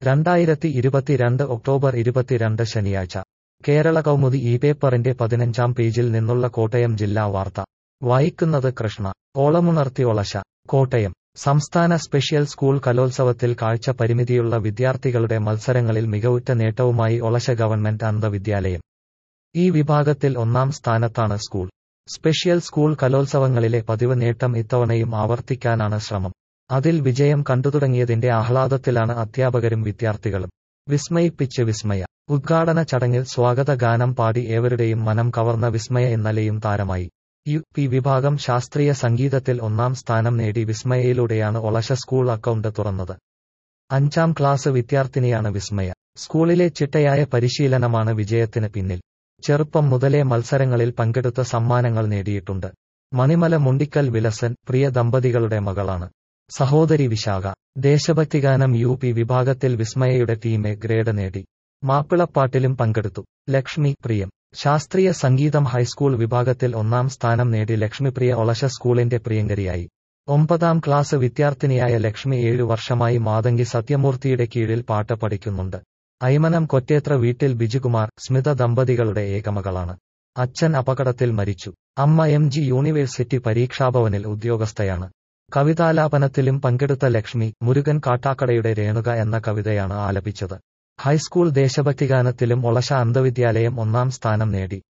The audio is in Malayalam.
രണ്ടായിരത്തി ഇരുപത്തിരണ്ട് ഒക്ടോബർ ഇരുപത്തിരണ്ട് ശനിയാഴ്ച കേരള കൗമുദി ഈ പേപ്പറിന്റെ പതിനഞ്ചാം പേജിൽ നിന്നുള്ള കോട്ടയം ജില്ലാ വാർത്ത വായിക്കുന്നത് കൃഷ്ണ ഓളമുണർത്തി ഒളശ കോട്ടയം സംസ്ഥാന സ്പെഷ്യൽ സ്കൂൾ കലോത്സവത്തിൽ കാഴ്ച പരിമിതിയുള്ള വിദ്യാർത്ഥികളുടെ മത്സരങ്ങളിൽ മികവുറ്റ നേട്ടവുമായി ഒളശ ഗവൺമെന്റ് അന്ധവിദ്യാലയം ഈ വിഭാഗത്തിൽ ഒന്നാം സ്ഥാനത്താണ് സ്കൂൾ സ്പെഷ്യൽ സ്കൂൾ കലോത്സവങ്ങളിലെ പതിവ് നേട്ടം ഇത്തവണയും ആവർത്തിക്കാനാണ് ശ്രമം അതിൽ വിജയം കണ്ടുതുടങ്ങിയതിന്റെ ആഹ്ലാദത്തിലാണ് അധ്യാപകരും വിദ്യാർത്ഥികളും വിസ്മയിപ്പിച്ച് വിസ്മയ ഉദ്ഘാടന ചടങ്ങിൽ സ്വാഗത ഗാനം പാടി ഏവരുടെയും മനം കവർന്ന വിസ്മയ ഇന്നലെയും താരമായി യു പി വിഭാഗം ശാസ്ത്രീയ സംഗീതത്തിൽ ഒന്നാം സ്ഥാനം നേടി വിസ്മയയിലൂടെയാണ് ഒളശ സ്കൂൾ അക്കൗണ്ട് തുറന്നത് അഞ്ചാം ക്ലാസ് വിദ്യാർത്ഥിനിയാണ് വിസ്മയ സ്കൂളിലെ ചിട്ടയായ പരിശീലനമാണ് വിജയത്തിന് പിന്നിൽ ചെറുപ്പം മുതലേ മത്സരങ്ങളിൽ പങ്കെടുത്ത സമ്മാനങ്ങൾ നേടിയിട്ടുണ്ട് മണിമല മുണ്ടിക്കൽ വിലസൻ പ്രിയ ദമ്പതികളുടെ മകളാണ് സഹോദരി വിശാഖ ദേശഭക്തിഗാനം യു പി വിഭാഗത്തിൽ വിസ്മയയുടെ ടീം എ ഗ്രേഡ് നേടി മാപ്പിളപ്പാട്ടിലും പങ്കെടുത്തു ലക്ഷ്മി പ്രിയം ശാസ്ത്രീയ സംഗീതം ഹൈസ്കൂൾ വിഭാഗത്തിൽ ഒന്നാം സ്ഥാനം നേടി ലക്ഷ്മിപ്രിയ ഒളശ സ്കൂളിന്റെ പ്രിയങ്കരിയായി ഒമ്പതാം ക്ലാസ് വിദ്യാർത്ഥിനിയായ ലക്ഷ്മി ഏഴു വർഷമായി മാതങ്കി സത്യമൂർത്തിയുടെ കീഴിൽ പാട്ട് പഠിക്കുന്നുണ്ട് ഐമനം കൊറ്റേത്ര വീട്ടിൽ ബിജുകുമാർ സ്മിത ദമ്പതികളുടെ ഏകമകളാണ് അച്ഛൻ അപകടത്തിൽ മരിച്ചു അമ്മ എം ജി യൂണിവേഴ്സിറ്റി പരീക്ഷാഭവനിൽ ഉദ്യോഗസ്ഥയാണ് കവിതാലാപനത്തിലും പങ്കെടുത്ത ലക്ഷ്മി മുരുകൻ കാട്ടാക്കടയുടെ രേണുക എന്ന കവിതയാണ് ആലപിച്ചത് ഹൈസ്കൂൾ ദേശഭക്തിഗാനത്തിലും ഒളശ അന്ധവിദ്യാലയം ഒന്നാം സ്ഥാനം നേടി